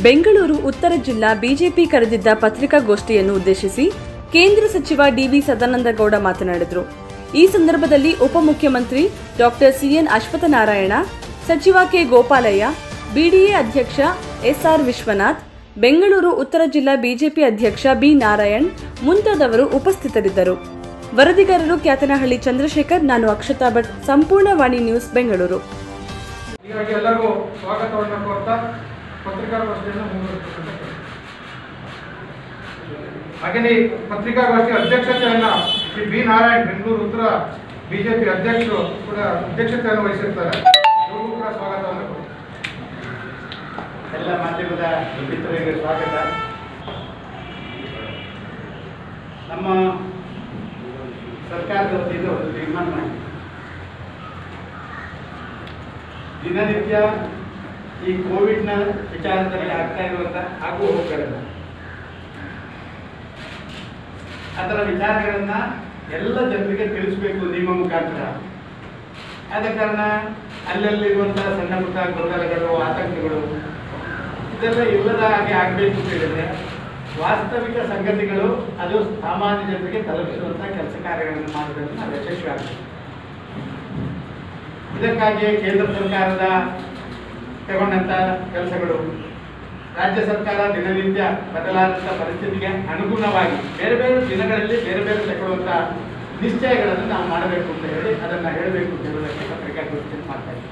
ಬೆಂಗಳೂರು ಉತ್ತರ ಜಿಲ್ಲಾ ಬಿಜೆಪಿ ಕರೆದಿದ್ದ ಪತ್ರಿಕಾಗೋಷ್ಠಿಯನ್ನು ಉದ್ದೇಶಿಸಿ ಕೇಂದ್ರ ಸಚಿವ ಡಿವಿ ಸದಾನಂದಗೌಡ ಮಾತನಾಡಿದರು ಈ ಸಂದರ್ಭದಲ್ಲಿ ಉಪಮುಖ್ಯಮಂತ್ರಿ ಡಾಕ್ಟರ್ ಸಿಎನ್ ಅಶ್ವತ್ಥನಾರಾಯಣ ಸಚಿವ ಕೆ ಗೋಪಾಲಯ್ಯ ಬಿಡಿಎ ಅಧ್ಯಕ್ಷ ಎಸ್ಆರ್ ವಿಶ್ವನಾಥ್ ಬೆಂಗಳೂರು ಉತ್ತರ ಜಿಲ್ಲಾ ಬಿಜೆಪಿ ಅಧ್ಯಕ್ಷ ಬಿ ನಾರಾಯಣ್ ಮುಂತಾದವರು ಉಪಸ್ಥಿತರಿದ್ದರು ವರದಿಗಾರರು ಕ್ಯಾತನಹಳ್ಳಿ ಚಂದ್ರಶೇಖರ್ ನಾನು ಅಕ್ಷತಾ ಭಟ್ ಸಂಪೂರ್ಣ ವಾಣಿ ನ್ಯೂಸ್ ಬೆಂಗಳೂರು ಹೀಗಾಗಿ ಎಲ್ಲರಿಗೂ ಸ್ವಾಗತವನ್ನು ಕೋರ್ತಾ ಪತ್ರಿಕಾಗೋಷ್ಠಿಯನ್ನು ಮುಂದುವರಿಸಬೇಕಂತ ಕೇಳ್ತೀನಿ. ಹಾಗೆಯೇ ಈ ಪತ್ರಿಕಾಗೋಷ್ಠಿ ಅಧ್ಯಕ್ಷತೆಯನ್ನು ಶ್ರೀ ಬಿ ನಾರಾಯಣ್ ಬೆಂಗಳೂರು ಉತ್ತರ ಬಿಜೆಪಿ ಅಧ್ಯಕ್ಷರು ಕೂಡ ಅಧ್ಯಕ್ಷತೆಯನ್ನು ವಹಿಸಿರ್ತಾರೆ ಇವ್ರಿಗೂ ಕೂಡ ಸ್ವಾಗತವನ್ನು ಕೊಡ್ತೀನಿ. ಎಲ್ಲ ಮಾಧ್ಯಮದ ಮಿತ್ರರಿಗೆ ಸ್ವಾಗತ ನಮ್ಮ ಸರ್ಕಾರದ ವತಿಯಿಂದ ಒಂದು ತೀರ್ಮಾನ ಮಾಡಿ ದಿನನಿತ್ಯ ಈ ಕೋವಿಡ್ನ ವಿಚಾರದಲ್ಲಿ ಆಗ್ತಾ ಇರುವಂಥ ಆಗು ಹೋಗುಗಳನ್ನು ಅದರ ವಿಚಾರಗಳನ್ನ ಎಲ್ಲ ಜನರಿಗೆ ತಿಳಿಸಬೇಕು ನಿಮ್ಮ ಮುಖಾಂತರ ಆದ ಕಾರಣ ಅಲ್ಲಲ್ಲಿರುವಂತಹ ಸಣ್ಣ ಪುಟ್ಟ ಗೊಂದಲಗಳು ಆತಂಕಗಳು ಇದೆಲ್ಲ ಇಲ್ಲದ ಹಾಗೆ ಆಗಬೇಕು ಅಂತ ಹೇಳಿದ್ರೆ ವಾಸ್ತವಿಕ ಸಂಗತಿಗಳು ಅದು ಸಾಮಾನ್ಯ ಜನರಿಗೆ ತಲುಪಿಸುವಂಥ ಕೆಲಸ ಕಾರ್ಯಗಳನ್ನು ಮಾಡೋದ್ರಲ್ಲಿ ನಾವು ಯಶಸ್ವಿ ಆಗಬೇಕು ಇದಕ್ಕಾಗಿ ಕೇಂದ್ರ ಸರ್ಕಾರದ ತಗೊಂಡಂಥ ಕೆಲಸಗಳು ರಾಜ್ಯ ಸರ್ಕಾರ ದಿನನಿತ್ಯ ಬದಲಾದಂಥ ಪರಿಸ್ಥಿತಿಗೆ ಅನುಗುಣವಾಗಿ ಬೇರೆ ಬೇರೆ ದಿನಗಳಲ್ಲಿ ಬೇರೆ ಬೇರೆ ತಗೊಳ್ಳುವಂಥ ನಿಶ್ಚಯಗಳನ್ನು ನಾವು ಮಾಡಬೇಕು ಅಂತ ಹೇಳಿ ಅದನ್ನು ಹೇಳಬೇಕು ಅಂತ ಹೇಳೋದಕ್ಕೆ ಪತ್ರಿಕಾಗೋಷ್ಠಿ ಮಾಡ್ತಾ ಇದ್ದೀವಿ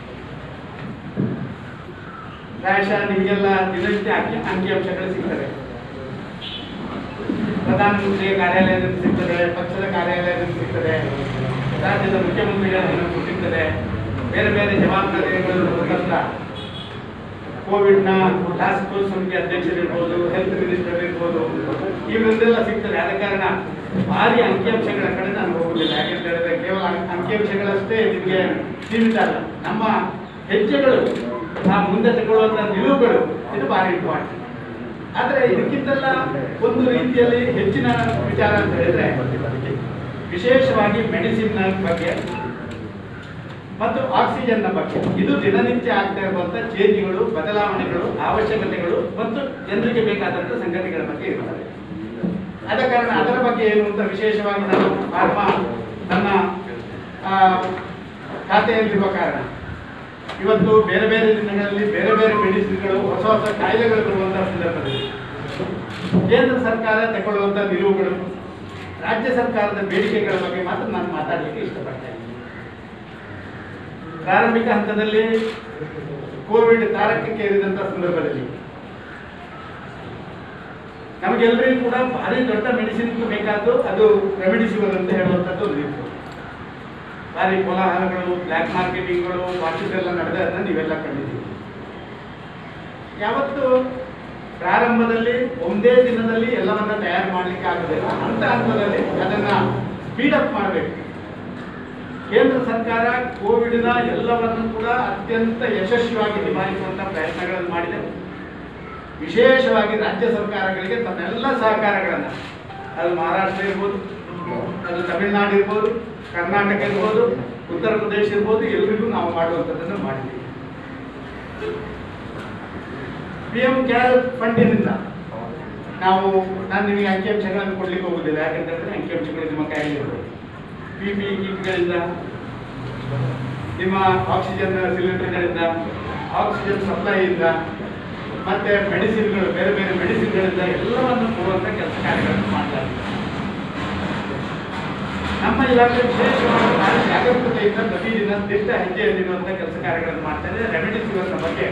ಪ್ರಾಯಶಃ ನಿಮಗೆಲ್ಲ ದಿನನಿತ್ಯ ಅಂಕಿ ಅಂಕಿಅಂಶಗಳು ಸಿಗ್ತವೆ ಪ್ರಧಾನಮಂತ್ರಿಯ ಕಾರ್ಯಾಲಯದಲ್ಲಿ ಸಿಗ್ತದೆ ಪಕ್ಷದ ಕಾರ್ಯಾಲಯದಲ್ಲಿ ಸಿಗ್ತದೆ ರಾಜ್ಯದ ಮುಖ್ಯಮಂತ್ರಿಗಳ ಸಿಗ್ತದೆ ಬೇರೆ ಬೇರೆ ಜವಾಬ್ದಾರಿಗಳು ಬಂದಂತ ಕೋವಿಡ್ನ ಟಾಸ್ಕ್ ಫೋರ್ಸ್ ಸಮಿತಿ ಅಧ್ಯಕ್ಷರಿರ್ಬೋದು ಹೆಲ್ತ್ ಮಿನಿಸ್ಟರ್ ಇರ್ಬೋದು ಇವರಿಂದೆಲ್ಲ ಸಿಗ್ತದೆ ಆದ ಕಾರಣ ಭಾರಿ ಅಂಕಿಅಂಶಗಳ ಕಡೆ ನಾನು ಹೋಗುದಿಲ್ಲ ಯಾಕೆಂತ ಹೇಳಿದ್ರೆ ಕೇವಲ ಅಂ- ಅಂಕಿಅಂಶಗಳಷ್ಟೇ ನಿಮಗೆ ಸೀಮಿತ ಅಲ್ಲ ನಮ್ಮ ಹೆಜ್ಜೆಗಳು ಆ ಮುಂದೆ ತಗೊಳ್ಳುವಂಥ ನಿಲುವುಗಳು ಇದು ಭಾರಿ ಇಂಪಾರ್ಟೆಂಟ್ ಆದರೆ ಇದಕ್ಕಿಂತೆಲ್ಲ ಒಂದು ರೀತಿಯಲ್ಲಿ ಹೆಚ್ಚಿನ ವಿಚಾರ ಅಂತ ಹೇಳಿದ್ರೆ ವಿಶೇಷವಾಗಿ ಮೆಡಿಸಿನ್ ಬಗ್ಗೆ ಮತ್ತು ಆಕ್ಸಿಜನ್ನ ಬಗ್ಗೆ ಇದು ದಿನನಿತ್ಯ ಆಗ್ತಾ ಇರುವಂತ ಚೇಂಜ್ಗಳು ಬದಲಾವಣೆಗಳು ಅವಶ್ಯಕತೆಗಳು ಮತ್ತು ಜನರಿಗೆ ಬೇಕಾದಂಥ ಸಂಗತಿಗಳ ಬಗ್ಗೆ ಇರ್ತವೆ ಆದ ಕಾರಣ ಅದರ ಬಗ್ಗೆ ಏನು ಅಂತ ವಿಶೇಷವಾಗಿ ನಾನು ಫಾರ್ಮಾ ನನ್ನ ಆ, ಖಾತೆಯಲ್ಲಿರುವ ಕಾರಣ ಇವತ್ತು ಬೇರೆ ಬೇರೆ ದಿನಗಳಲ್ಲಿ ಬೇರೆ ಬೇರೆ ಮೆಡಿಸಿನ್ಗಳು ಹೊಸ ಹೊಸ ಕಾಯಿಲೆಗಳು ಬರುವಂತಹ ಸಂದರ್ಭದಲ್ಲಿ ಕೇಂದ್ರ ಸರ್ಕಾರ ತಗೊಳ್ಳುವಂಥ ನಿಲುವುಗಳು ರಾಜ್ಯ ಸರ್ಕಾರದ ಬೇಡಿಕೆಗಳ ಬಗ್ಗೆ ಮಾತ್ರ ನಾನು ಮಾತಾಡಲಿಕ್ಕೆ ಇಷ್ಟಪಡ್ತೇನೆ ಪ್ರಾರಂಭಿಕ ಹಂತದಲ್ಲಿ ಕೋವಿಡ್ ತಾರಕಕ್ಕೆ ಏರಿದಂಥ ಸಂದರ್ಭದಲ್ಲಿ ನಮಗೆಲ್ಲರಿಗೂ ಕೂಡ ಭಾರಿ ದೊಡ್ಡ ಮೆಡಿಸಿನ್ ಬೇಕಾದ್ದು ಅದು ರೆಮಿಡಿಸಿವರ್ ಅಂತ ಹೇಳುವಂಥದ್ದು ಒಂದು ಇತ್ತು ಭಾರಿ ಕೋಲಾಹಲಗಳು ಬ್ಲ್ಯಾಕ್ ಮಾರ್ಕೆಟಿಂಗ್ಗಳು ವಾಚಿದೆಲ್ಲ ನಡೆದದನ್ನ ನೀವೆಲ್ಲ ಕಂಡಿದ್ದೀವಿ ಯಾವತ್ತು ಪ್ರಾರಂಭದಲ್ಲಿ ಒಂದೇ ದಿನದಲ್ಲಿ ಎಲ್ಲವನ್ನ ತಯಾರು ಮಾಡಲಿಕ್ಕೆ ಆಗೋದಿಲ್ಲ ಹಂತ ಹಂತದಲ್ಲಿ ಅದನ್ನ ಸ್ಪೀಡಪ್ ಮಾಡಬೇಕು ಕೇಂದ್ರ ಸರ್ಕಾರ ಕೋವಿಡ್ನ ಎಲ್ಲವನ್ನು ಕೂಡ ಅತ್ಯಂತ ಯಶಸ್ವಿಯಾಗಿ ನಿಭಾಯಿಸುವಂತ ಪ್ರಯತ್ನಗಳನ್ನು ಮಾಡಿದೆ ವಿಶೇಷವಾಗಿ ರಾಜ್ಯ ಸರ್ಕಾರಗಳಿಗೆ ತನ್ನೆಲ್ಲ ಸಹಕಾರಗಳನ್ನು ಅದು ಮಹಾರಾಷ್ಟ್ರ ಇರ್ಬೋದು ಅದು ತಮಿಳುನಾಡು ಇರ್ಬೋದು ಕರ್ನಾಟಕ ಇರ್ಬೋದು ಉತ್ತರ ಪ್ರದೇಶ ಇರ್ಬೋದು ಎಲ್ರಿಗೂ ನಾವು ಮಾಡುವಂಥದ್ದನ್ನು ಮಾಡಿದ್ದೀವಿ ಪಿ ಎಂ ಕೇರ್ ಫಂಡಿನಿಂದ ನಾವು ನಾನು ನಿಮಗೆ ಅಂಕಿಅಂಶಗಳನ್ನು ಕೊಡ್ಲಿಕ್ಕೆ ಹೋಗುದಿಲ್ಲ ಯಾಕಂತ ಹೇಳಿದ್ರೆ ಅಂಕಿಅಂಶಗಳು ನಿಮ್ಮ ಕೈಯಲ್ಲಿ ಇರ್ಬೋದು ಪಿ ಪಿ ಕಿಟ್ಗಳಿಂದ ನಿಮ್ಮ ಆಕ್ಸಿಜನ್ ಸಿಲಿಂಡರ್ಗಳಿಂದ ಆಕ್ಸಿಜನ್ ಸಪ್ಲೈಯಿಂದ ಮತ್ತೆ ಮೆಡಿಸಿನ್ಗಳು ಬೇರೆ ಬೇರೆ ಮೆಡಿಸಿನ್ಗಳಿಂದ ಎಲ್ಲವನ್ನು ಕೊಡುವಂಥ ಕೆಲಸ ಕಾರ್ಯಗಳನ್ನು ಮಾಡ್ತಾ ಇದ್ದೀವಿ ನಮ್ಮ ಇಲಾಖೆ ವಿಶೇಷವಾಗಿ ಭಾರಿ ಜಾಗರೂಕತೆಯಿಂದ ಪ್ರತಿದಿನ ದಿಟ್ಟ ಹೆಜ್ಜೆಯಲ್ಲಿರುವಂಥ ಕೆಲಸ ಕಾರ್ಯಗಳನ್ನು ಮಾಡ್ತಾ ಇದೆ ರೆಮಿಡಿಸಿವರ್ನ ಬಗ್ಗೆ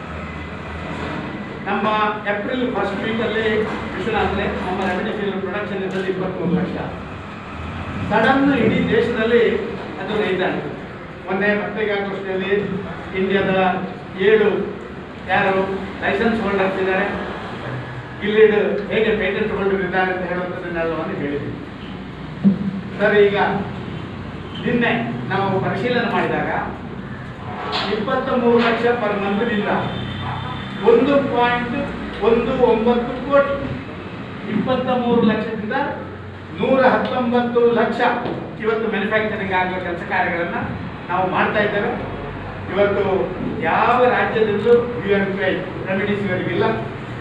ನಮ್ಮ ಏಪ್ರಿಲ್ ಫಸ್ಟ್ ವೀಕಲ್ಲಿ ವಿಶ್ವನಾಥ್ರೆ ನಮ್ಮ ರೆಮಿಡಿಸಿವಿರ್ ಪ್ರೊಡಕ್ಷನ್ ಇದ್ದದ್ದು ಇಪ್ಪತ್ತ್ಮೂರು ಲಕ್ಷ ಸಡನ್ ಇಡೀ ದೇಶದಲ್ಲಿ ಅದು ರೈತಾನೆ ಮೊನ್ನೆ ಪತ್ರಿಕಾಗೋಷ್ಠಿಯಲ್ಲಿ ಇಂಡಿಯಾದ ಏಳು ಯಾರು ಲೈಸೆನ್ಸ್ ಹೋಲ್ಡರ್ಸ್ ಇದ್ದಾರೆ ಗಿಲ್ಲಿಡ್ ಹೇಗೆ ಪೇಟೆಂಟ್ ಹೋಲ್ಡರ್ ಇದ್ದಾರೆ ಅಂತ ಹೇಳುವಂಥದ್ದನ್ನೆಲ್ಲವನ್ನು ಹೇಳಿದ್ವಿ ಸರ್ ಈಗ ನಿನ್ನೆ ನಾವು ಪರಿಶೀಲನೆ ಮಾಡಿದಾಗ ಇಪ್ಪತ್ತ ಮೂರು ಲಕ್ಷ ಪರ್ ಮಂತ್ನಿಂದ ಒಂದು ಪಾಯಿಂಟ್ ಒಂದು ಒಂಬತ್ತು ಕೋಟಿ ಇಪ್ಪತ್ತ ಮೂರು ಲಕ್ಷದಿಂದ ನೂರ ಹತ್ತೊಂಬತ್ತು ಲಕ್ಷ ಇವತ್ತು ಮ್ಯಾನುಫ್ಯಾಕ್ಚರಿಂಗ್ ಆಗುವ ಕೆಲಸ ಕಾರ್ಯಗಳನ್ನು ನಾವು ಮಾಡ್ತಾ ಇದ್ದೇವೆ ಇವತ್ತು ಯಾವ ರಾಜ್ಯದಲ್ಲೂ ಯು ಎನ್ ಪಿ ಐ ರೆಮಿಡಿಸಿವರಿಗಿಲ್ಲ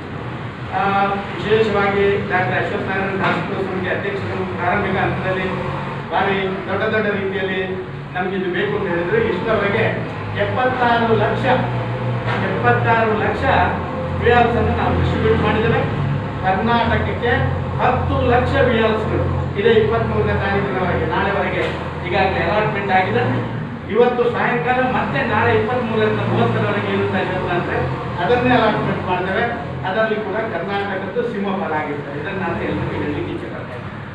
ಆ, ವಿಶೇಷವಾಗಿ ಡಾಕ್ಟರ್ ಅಶ್ವಥ್ ನಾರಾಯಣ ದಾಸಪುರ ಸಮಿತಿ ಅಧ್ಯಕ್ಷರು ಪ್ರಾರಂಭಿಕ ಹಂತದಲ್ಲಿ ಭಾರಿ ದೊಡ್ಡ ದೊಡ್ಡ ರೀತಿಯಲ್ಲಿ ನಮ್ಗೆ ಇದು ಬೇಕು ಅಂತ ಹೇಳಿದ್ರು ಇಷ್ಟರವರೆಗೆ ಎಪ್ಪತ್ತಾರು ಲಕ್ಷ ಎಪ್ಪತ್ತಾರು ಲಕ್ಷ ವಿಯಾಲ್ಸ್ ಅನ್ನು ನಾವು ಡಿಸ್ಟ್ರಿಬ್ಯೂಟ್ ಮಾಡಿದ್ದೇವೆ ಕರ್ನಾಟಕಕ್ಕೆ ಹತ್ತು ಲಕ್ಷ ವಿಯಾಲ್ಸ್ಗಳು ಇದೇ ಇಪ್ಪತ್ತ್ಮೂರನೇ ತಾರೀಕಿನವರೆಗೆ ನಾಳೆವರೆಗೆ ಈಗಾಗಲೇ ಅಲಾಟ್ಮೆಂಟ್ ಆಗಿದೆ ಇವತ್ತು ಸಾಯಂಕಾಲ ಮತ್ತೆ ನಾಳೆ ಇಪ್ಪತ್ತ್ಮೂರರಿಂದ ಮೂವತ್ತರವರೆಗೆ ಇರುತ್ತೆ ಅಂದ್ರೆ ಅದನ್ನೇ ಅಲಾಟ್ಮೆಂಟ್ ಮಾಡ್ತೇವೆ ಅದರಲ್ಲಿ ಕೂಡ ಕರ್ನಾಟಕದ್ದು ಸಿಂಹಫಲ ಆಗಿರ್ತದೆ ಇದನ್ನು ನಾನು ಎಲ್ಲರಿಗೂ ಹೇಳಲಿಕ್ಕೆ ಇಚ್ಛೆಪಡ್ತೇನೆ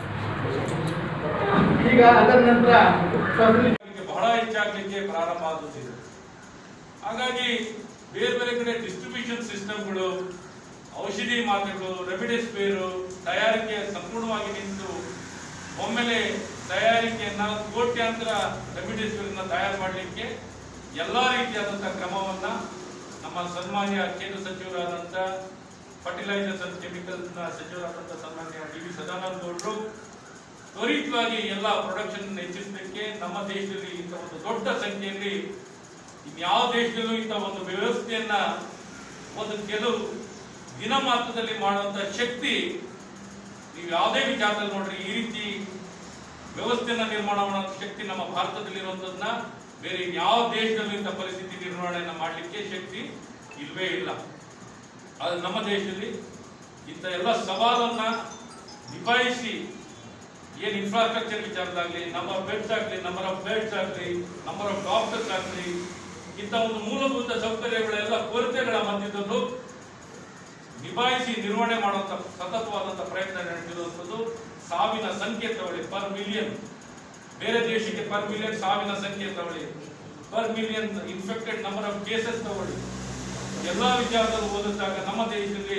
ಈಗ ಅದರ ನಂತರ ಫಸಲಿ ಗೆ ಬಹಳ ಹೆಚ್ಚಾಗಲಿಕ್ಕೆ ಪ್ರಾರಂಭ ಆಗುತ್ತಿದೆ ಹಾಗಾಗಿ ಬೇರೆ ಬೇರೆ ಕಡೆ ಡಿಸ್ಟ್ರಿಬ್ಯೂಷನ್ ಸಿಸ್ಟಮ್ಗಳು ಔಷಧಿ ಮಾತ್ರೆಗಳು ರೆಮಿಡಿಸಿವಿರು ತಯಾರಿಕೆ ಸಂಪೂರ್ಣವಾಗಿ ನಿಂತು ಒಮ್ಮೆಲೆ ತಯಾರಿಕೆಯನ್ನ ಕೋಟ್ಯಾಂತರ ರೆಮಿಡಿಸಿವಿರ್ನ ತಯಾರು ಮಾಡಲಿಕ್ಕೆ ಎಲ್ಲ ರೀತಿಯಾದಂಥ ಕ್ರಮವನ್ನ ನಮ್ಮ ಸನ್ಮಾನ್ಯ ಕೇಂದ್ರ ಸಚಿವರಾದಂಥ ಫರ್ಟಿಲೈಸರ್ಸ್ ಅಂಡ್ ಕೆಮಿಕಲ್ಸ್ನ ಸಚಿವರಾದಂಥ ಸನ್ಮಾನ್ಯ ಡಿ ವಿ ಸದಾನಂದ ಗೌಡರು ತ್ವರಿತವಾಗಿ ಎಲ್ಲ ಪ್ರೊಡಕ್ಷನ್ ಹೆಚ್ಚಿಸಲಿಕ್ಕೆ ನಮ್ಮ ದೇಶದಲ್ಲಿ ಇಂಥ ಒಂದು ದೊಡ್ಡ ಸಂಖ್ಯೆಯಲ್ಲಿ ಇನ್ಯಾವ ದೇಶದಲ್ಲೂ ಇಂಥ ಒಂದು ವ್ಯವಸ್ಥೆಯನ್ನ ಒಂದು ಕೆಲವು ದಿನ ಮಾತ್ರದಲ್ಲಿ ಮಾಡುವಂತ ಶಕ್ತಿ ನೀವು ಯಾವುದೇ ವಿಚಾರದಲ್ಲಿ ನೋಡ್ರಿ ಈ ರೀತಿ ವ್ಯವಸ್ಥೆಯನ್ನ ನಿರ್ಮಾಣ ಮಾಡುವಂತ ಶಕ್ತಿ ನಮ್ಮ ಭಾರತದಲ್ಲಿರುವಂತದನ್ನ ಬೇರೆ ಯಾವ ದೇಶದಲ್ಲೂ ಇಂಥ ಪರಿಸ್ಥಿತಿ ನಿರ್ವಹಣೆಯನ್ನ ಮಾಡಲಿಕ್ಕೆ ಶಕ್ತಿ ಇಲ್ವೇ ಇಲ್ಲ ಅದು ನಮ್ಮ ದೇಶದಲ್ಲಿ ಇಂಥ ಎಲ್ಲ ಸವಾಲನ್ನ ನಿಭಾಯಿಸಿ ಏನ್ ಇನ್ಫ್ರಾಸ್ಟ್ರಕ್ಚರ್ ವಿಚಾರದಾಗ್ಲಿ ನಂಬರ್ ಬೆಡ್ಸ್ ಆಗ್ಲಿ ನಂಬರ್ ಆಫ್ ಬೆಡ್ಸ್ ಆಗ್ಲಿ ನಂಬರ್ ಆಫ್ ಡಾಕ್ಟರ್ಸ್ ಆಗ್ಲಿ ಇಂಥ ಒಂದು ಮೂಲಭೂತ ಸೌಕರ್ಯಗಳೆಲ್ಲ ಕೊರತೆಗಳ ಮಧ್ಯದಲ್ಲೂ ನಿಭಾಯಿಸಿ ನಿರ್ವಹಣೆ ಮಾಡುವಂತ ಸತತವಾದಂತ ಪ್ರಯತ್ನ ನಡೆಸಿರುವಂಥದ್ದು ಸಾವಿನ ಸಂಖ್ಯೆ ತಗೊಳ್ಳಿ ಪರ್ ಮಿಲಿಯನ್ ಬೇರೆ ದೇಶಕ್ಕೆ ಪರ್ ಮಿಲಿಯನ್ ಸಾವಿನ ಸಂಖ್ಯೆ ತಗೊಳ್ಳಿ per million infected number of cases ತಗೊಳ್ಳಿ ಎಲ್ಲಾ ವಿಚಾರದಲ್ಲಿ ಓದಿದಾಗ ನಮ್ಮ ದೇಶದಲ್ಲಿ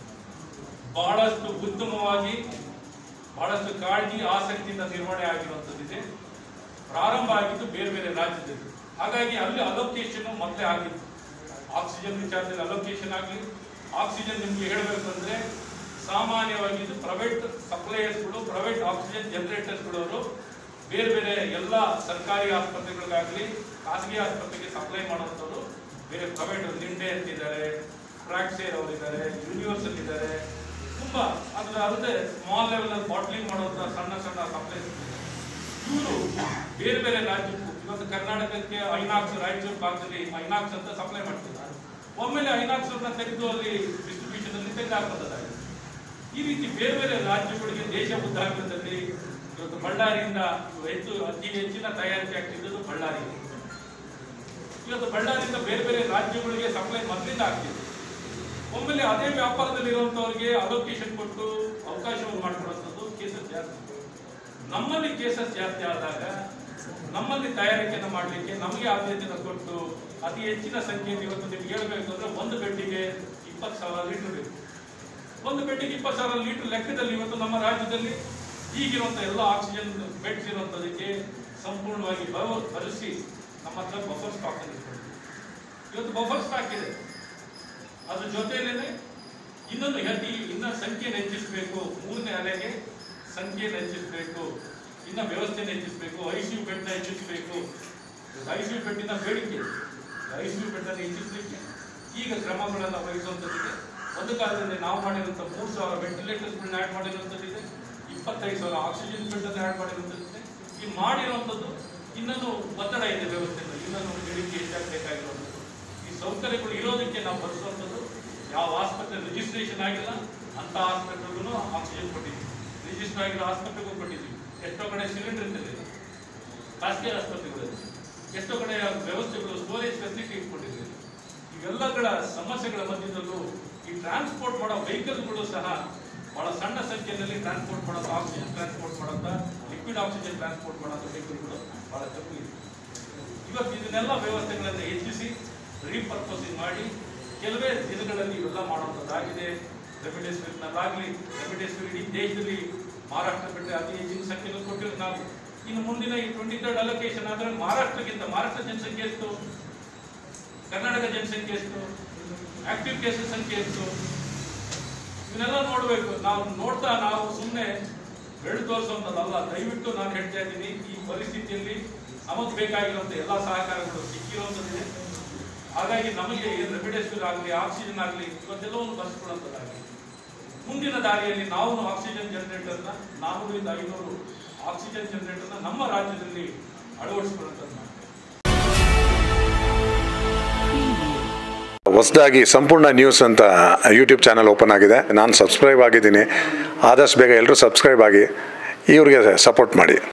ಬಹಳಷ್ಟು ಉತ್ತಮವಾಗಿ ಬಹಳಷ್ಟು ಕಾಳಜಿ ಆಸಕ್ತಿಯಿಂದ ನಿರ್ವಹಣೆ ಆಗಿರುವಂಥದ್ದಿದೆ ಪ್ರಾರಂಭ ಆಗಿದ್ದು ಬೇರೆ ಬೇರೆ ರಾಜ್ಯದಲ್ಲಿ ಹಾಗಾಗಿ ಅಲ್ಲಿ ಅಲೋಕೇಶನ್ ಮೊದಲೇ ಆಗಿತ್ತು ಆಕ್ಸಿಜನ್ ವಿಚಾರದಲ್ಲಿ ಅಲೋಕೇಶನ್ ಆಗಲಿ ಆಕ್ಸಿಜನ್ ನಿಮ್ಗೆ ಹೇಳಬೇಕಂದ್ರೆ ಸಾಮಾನ್ಯವಾಗಿ ಇದು ಪ್ರೈವೇಟ್ ಸಪ್ಲೈಯರ್ಸ್ಗಳು ಪ್ರೈವೇಟ್ ಆಕ್ಸಿಜನ್ ಜನರೇಟರ್ಸ್ಗಳು ಅವರು ಬೇರೆ ಬೇರೆ ಎಲ್ಲ ಸರ್ಕಾರಿ ಆಸ್ಪತ್ರೆಗಳಿಗಾಗಲಿ ಖಾಸಗಿ ಆಸ್ಪತ್ರೆಗೆ ಸಪ್ಲೈ ಮಾಡುವಂಥವ್ರು ಬೇರೆ ಪ್ರೈವೇಟ್ ಲಿಂಡೆ ಅಂತಿದ್ದಾರೆ ಫ್ರಾಕ್ಸೇರ್ ಅವರಿದ್ದಾರೆ ಯೂನಿವರ್ಸಲ್ ಇದ್ದಾರೆ ತುಂಬಾ ಅದ್ರ ಅಲ್ಲದೆ ಸ್ಮಾಲ್ ಲೆವೆಲ್ ಅಲ್ಲಿ ಬಾಟ್ಲಿಂಗ್ ಮಾಡುವಂತ ಸಣ್ಣ ಸಣ್ಣ ಸಪ್ಲೈ ಇವರು ಬೇರೆ ಬೇರೆ ರಾಜ್ಯಕ್ಕೂ ಇವತ್ತು ಕರ್ನಾಟಕಕ್ಕೆ ಐನಾಕ್ಸ್ ರಾಯಚೂರು ಭಾಗದಲ್ಲಿ ಐನಾಕ್ಸ್ ಅಂತ ಸಪ್ಲೈ ಮಾಡ್ತಿದ್ದಾರೆ ಒಮ್ಮೆಲೆ ಐನಾಕ್ಸ್ ಅನ್ನ ತೆಗೆದು ಅಲ್ಲಿ ಡಿಸ್ಟ್ರಿಬ್ಯೂಷನ್ ಅಲ್ಲಿ ತೆಗೆದುಹಾಕೋದಾಗಿದೆ ಈ ರೀತಿ ಬೇರೆ ಬೇರೆ ರಾಜ್ಯಗಳಿಗೆ ದೇಶ ಉದ್ದಾಗದಲ್ಲಿ ಇವತ್ತು ಬಳ್ಳಾರಿಯಿಂದ ಹೆಚ್ಚು ಅತಿ ಹೆಚ್ಚಿನ ತಯಾರಿಕೆ ಆಗ್ತಿದ್ದು ಬಳ್ಳಾರಿ ಇವತ್ತು ಬಳ್ಳಾರಿಯಿಂದ ಬೇರೆ ಬೇರೆ ರಾಜ್ಯಗಳಿಗೆ ಸಪ್ಲೈ ಮೊದಲಿಂದ ಆಗ್ತಿದೆ ಒಮ್ಮೆಲೆ ಅದೇ ವ್ಯಾಪಾರದಲ್ಲಿ ಇರುವಂತವರಿಗೆ ಅಲೋಕೇಶನ್ ಕೊಟ್ಟು ಅವಕಾಶವನ್ನು ಮಾಡಿಕೊಡುವಂಥದ್ದು ಕೇಸಸ್ ಜಾಸ್ತಿ ನಮ್ಮಲ್ಲಿ ಕೇಸಸ್ ಜಾಸ್ತಿ ಆದಾಗ ನಮ್ಮಲ್ಲಿ ತಯಾರಿಕೆಯನ್ನು ಮಾಡಲಿಕ್ಕೆ ನಮಗೆ ಆದ್ಯತೆಯನ್ನು ಕೊಟ್ಟು ಅತಿ ಹೆಚ್ಚಿನ ಸಂಖ್ಯೆಯಲ್ಲಿ ಇವತ್ತು ನಿಮ್ಗೆ ಹೇಳ್ಬೇಕು ಅಂದ್ರೆ ಒಂದು ಬೆಡ್ಡಿಗೆ ಇಪ್ಪತ್ತು ಸಾವಿರ ಲೀಟರ್ ಬೇಕು ಒಂದು ಬೆಡ್ಡಿಗೆ ಇಪ್ಪತ್ತು ಸಾವಿರ ಲೀಟರ್ ಲೆಕ್ಕದಲ್ಲಿ ಇವತ್ತು ನಮ್ಮ ರಾಜ್ಯದಲ್ಲಿ ಈಗಿರುವಂಥ ಎಲ್ಲ ಆಕ್ಸಿಜನ್ ಬೆಡ್ಸ್ ಇರುವಂಥದಕ್ಕೆ ಸಂಪೂರ್ಣವಾಗಿ ಬವ- ಭರಿಸಿ ನಮ್ಮ ಹತ್ರ ಬಫರ್ ಸ್ಟಾಕ್ ಅನ್ನು ಇಟ್ಕೊಂಡಿದ್ದೀವಿ. ಇವತ್ತು ಬಫರ್ ಸ್ಟಾಕ್ ಇದೆ ಅದ್ರ ಜೊತೆಯಲ್ಲೇ ಇನ್ನೊಂದು ಹೆಜ್ಜೆ ಇನ್ನ ಸಂಖ್ಯೆಯನ್ನು ಹೆಚ್ಚಿಸಬೇಕು ಮೂರನೇ ಅಲೆಗೆ ಸಂಖ್ಯೆಯನ್ನು ಹೆಚ್ಚಿಸಬೇಕು ಇನ್ನ ವ್ಯವಸ್ಥೆಯನ್ನು ಹೆಚ್ಚಿಸಬೇಕು ಐ ಸಿ ಯು ಬೆಡ್ ಹೆಚ್ಚಿಸಬೇಕು ಐ ಸಿ ಯು ಬೆಡ್ಡಿನ ಬೇಡಿಕೆ ಐ ಸಿ ಯು ಬೆಡ್ ಅನ್ನು ಹೆಚ್ಚಿಸಲಿಕ್ಕೆ ಈಗ ಕ್ರಮಗಳನ್ನು ವಹಿಸುವಂಥದ್ದಿದೆ ಒಂದು ಕಾಲದಲ್ಲಿ ನಾವು ಮಾಡಿರುವಂಥ ಮೂರು ಸಾವಿರ ವೆಂಟಿಲೇಟರ್ಸ್ಗಳನ್ನ ಆ್ಯಡ್ ಮಾಡಿರುವಂಥದ್ದಿದೆ ಇಪ್ಪತ್ತೈದು ಸಾವಿರ ಆಕ್ಸಿಜನ್ ಬೆಡ್ ಅನ್ನು ಆ್ಯಡ್ ಮಾಡಿರುವಂಥದ್ದಿದೆ ಈ ಮಾಡಿರುವಂಥದ್ದು ಇನ್ನೊಂದು ಒತ್ತಡ ಇದೆ ವ್ಯವಸ್ಥೆಯಲ್ಲಿ ಇನ್ನೊಂದು ಬೇಡಿಕೆ ಹೆಚ್ಚಾಗಬೇಕಾಗಿರುವಂಥದ್ದು ಈ ಸೌಕರ್ಯಗಳು ಇರೋದಕ್ಕೆ ನಾವು ಬರೆಸುವಂಥದ್ದು ಯಾವ ಆಸ್ಪತ್ರೆ ರಿಜಿಸ್ಟ್ರೇಷನ್ ಆಗಿಲ್ಲ ಅಂತ ಆಸ್ಪತ್ರೆಗೂ ಆಕ್ಸಿಜನ್ ಕೊಟ್ಟಿದ್ದೀವಿ ರಿಜಿಸ್ಟರ್ ಆಗಿರೋ ಆಸ್ಪತ್ರೆಗೂ ಕೊಟ್ಟಿದ್ದೀವಿ ಎಷ್ಟೋ ಕಡೆ ಸಿಲಿಂಡರ್ ಇರ್ತಿರಲಿಲ್ಲ ಖಾಸಗಿ ಆಸ್ಪತ್ರೆಗಳಲ್ಲಿ ಎಷ್ಟೋ ಕಡೆ ವ್ಯವಸ್ಥೆಗಳು ಸ್ಟೋರೇಜ್ ಫೆಸಿಲಿಟಿ ಇಟ್ಕೊಂಡಿದ್ದೀವಿ ಇವೆಲ್ಲಗಳ ಸಮಸ್ಯೆಗಳ ಮಧ್ಯದಲ್ಲೂ ಈ ಟ್ರಾನ್ಸ್ಪೋರ್ಟ್ ಮಾಡೋ ವೆಹಿಕಲ್ಗಳು ಸಹ ಬಹಳ ಸಣ್ಣ ಸಂಖ್ಯೆಯಲ್ಲಿ ಟ್ರಾನ್ಸ್ಪೋರ್ಟ್ ಮಾಡೋದು ಆಕ್ಸಿಜನ್ ಟ್ರಾನ್ಸ್ಪೋರ್ಟ್ ಮಾಡೋಂಥ ಲಿಕ್ವಿಡ್ ಆಕ್ಸಿಜನ್ ಟ್ರಾನ್ಸ್ಪೋರ್ಟ್ ಮಾಡೋಂಥ ವೆಹಿಕಲ್ಗಳು ಬಹಳ ಕಮ್ಮಿ ಇದೆ ಇವತ್ತು ಇದನ್ನೆಲ್ಲ ವ್ಯವಸ್ಥೆಗಳನ್ನು ಹೆಚ್ಚಿಸಿ ರೀಪರ್ಪೋಸಿಂಗ್ ಮಾಡಿ ಕೆಲವೇ ದಿನಗಳಲ್ಲಿ ಇವೆಲ್ಲ ಮಾಡುವಂಥದ್ದಾಗಿದೆ ರೆಮಿಡೇಸಿವಿರ್ನಲ್ಲಾಗಲಿ ರೆಮಿಡೇಸಿವಿರ್ ಇಡೀ ದೇಶದಲ್ಲಿ ಮಹಾರಾಷ್ಟ್ರ ಬಿಟ್ಟರೆ ಅತಿ ಹೆಚ್ಚಿನ ಸಂಖ್ಯೆಯಲ್ಲಿ ಕೊಟ್ಟಿರೋದು ನಾವು ಇನ್ನು ಮುಂದಿನ ಈ ಟ್ವೆಂಟಿ ತರ್ಡ್ ಅಲೋಕೇಶನ್ ಆದರೆ ಮಹಾರಾಷ್ಟ್ರಕ್ಕಿಂತ ಮಹಾರಾಷ್ಟ್ರ ಜನಸಂಖ್ಯೆ ಎಷ್ಟು ಕರ್ನಾಟಕ ಜನಸಂಖ್ಯೆ ಎಷ್ಟು ಆಕ್ಟಿವ್ ಕೇಸಸ್ ಸಂಖ್ಯೆ ಎಷ್ಟು ಇವನ್ನೆಲ್ಲ ನೋಡಬೇಕು ನಾವು ನೋಡ್ತಾ ನಾವು ಸುಮ್ಮನೆ ಬೆಳೆದು ತೋರಿಸುವಂಥದ್ದಲ್ಲ ದಯವಿಟ್ಟು ನಾನು ಹೇಳ್ತಾ ಇದ್ದೀನಿ ಈ ಪರಿಸ್ಥಿತಿಯಲ್ಲಿ ನಮಗೆ ಬೇಕಾಗಿರುವಂಥ ಎಲ್ಲ ಸಹಕಾರಗಳು ಸಿಕ್ಕಿರುವಂಥದ್ದಿದೆ ಹಾಗಾಗಿ ನಮಗೆ ರೆಮಿಡೇಸಿವಿರ್ ಆಗಲಿ ಆಕ್ಸಿಜನ್ ಆಗಲಿ ಇವತ್ತೆಲ್ಲವನ್ನು ಬಳಸ್ಕೊಳ್ಳುವಂಥದ್ದಾಗಲಿ ಮುಂದಿನ ದಾರಿಯಲ್ಲಿ ನಾವು ಆಕ್ಸಿಜನ್ ಜನರೇಟರ್ನ ನಾನ್ನೂರಿಂದ ಐನೂರು ಆಕ್ಸಿಜನ್ ಜನರೇಟರ್ನ ನಮ್ಮ ರಾಜ್ಯದಲ್ಲಿ ಅಳವಡಿಸಿಕೊಳ್ಳುವಂಥದ್ದು ಮಾಡ್ತೇವೆ ಹೊಸದಾಗಿ ಸಂಪೂರ್ಣ ನ್ಯೂಸ್ ಅಂತ ಯೂಟ್ಯೂಬ್ ಚಾನಲ್ ಓಪನ್ ಆಗಿದೆ ನಾನು ಸಬ್ಸ್ಕ್ರೈಬ್ ಆಗಿದ್ದೀನಿ ಆದಷ್ಟು ಬೇಗ ಎಲ್ಲರೂ ಸಬ್ಸ್ಕ್ರೈಬ್ ಆಗಿ ಇವ್ರಿಗೆ ಸಪೋರ್ಟ್ ಮಾಡಿ